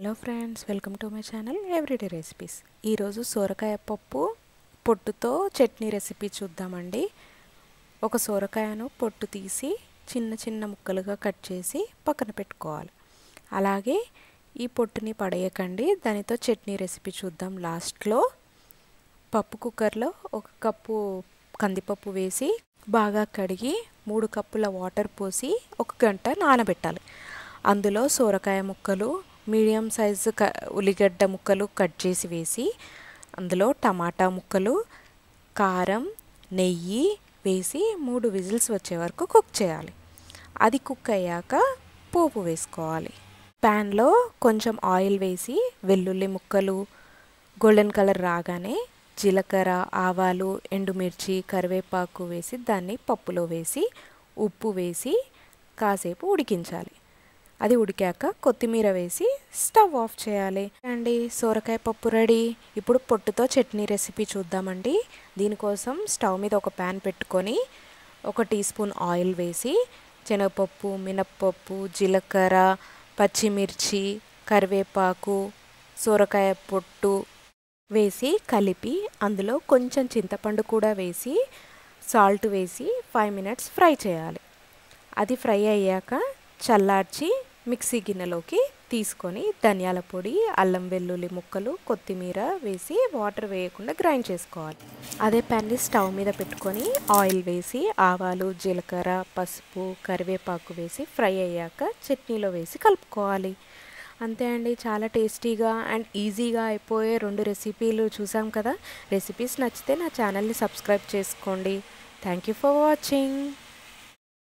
hello friends welcome to my channel everyday recipes ఈరోజు సోరకాయ పప్పు పొట్టుతో చట్నీ రెసిపీ చూద్దామండి ఒక సోరకాయను పొట్టు తీసి చిన్న చిన్న ముక్కలుగా కట్ చేసి పక్కన పెట్టుకోవాలి అలాగే ఈ పొట్టుని పడేయకండి దానితో చట్నీ రెసిపీ చూద్దాం లాస్ట్లో పప్పు కుక్కర్లో ఒక కప్పు కందిపప్పు వేసి బాగా కడిగి మూడు కప్పుల వాటర్ పోసి ఒక గంట నానబెట్టాలి అందులో సోరకాయ ముక్కలు మీడియం సైజు క ఉల్లిగడ్డ ముక్కలు కట్ చేసి వేసి అందులో టమాటా ముక్కలు కారం నెయ్యి వేసి మూడు విజిల్స్ వచ్చే వరకు కుక్ చేయాలి అది కుక్ అయ్యాక పోపు వేసుకోవాలి ప్యాన్లో కొంచెం ఆయిల్ వేసి వెల్లుల్లి ముక్కలు గోల్డెన్ కలర్ రాగానే జీలకర్ర ఆవాలు ఎండుమిర్చి కరివేపాకు వేసి దాన్ని పప్పులో వేసి ఉప్పు వేసి కాసేపు ఉడికించాలి అది ఉడికాక కొత్తిమీర వేసి స్టవ్ ఆఫ్ చేయాలి అండి సోరకాయ పప్పు రెడీ ఇప్పుడు పొట్టుతో చట్నీ రెసిపీ చూద్దామండి దీనికోసం స్టవ్ మీద ఒక ప్యాన్ పెట్టుకొని ఒక టీ స్పూన్ ఆయిల్ వేసి శనగపప్పు మినప్పప్పు జీలకర్ర పచ్చిమిర్చి కరివేపాకు సోరకాయ పొట్టు వేసి కలిపి అందులో కొంచెం చింతపండు కూడా వేసి సాల్ట్ వేసి ఫైవ్ మినిట్స్ ఫ్రై చేయాలి అది ఫ్రై అయ్యాక చల్లార్చి మిక్సీ గిన్నెలోకి తీసుకొని ధనియాల పొడి అల్లం వెల్లుల్లి ముక్కలు కొత్తిమీర వేసి వాటర్ వేయకుండా గ్రైండ్ చేసుకోవాలి అదే ప్యాన్ని స్టవ్ మీద పెట్టుకొని ఆయిల్ వేసి ఆవాలు జీలకర్ర పసుపు కరివేపాకు వేసి ఫ్రై అయ్యాక చట్నీలో వేసి కలుపుకోవాలి అంతే అండి చాలా టేస్టీగా అండ్ ఈజీగా అయిపోయే రెండు రెసిపీలు చూసాం కదా రెసిపీస్ నచ్చితే నా ఛానల్ని సబ్స్క్రైబ్ చేసుకోండి థ్యాంక్ యూ ఫర్ వాచింగ్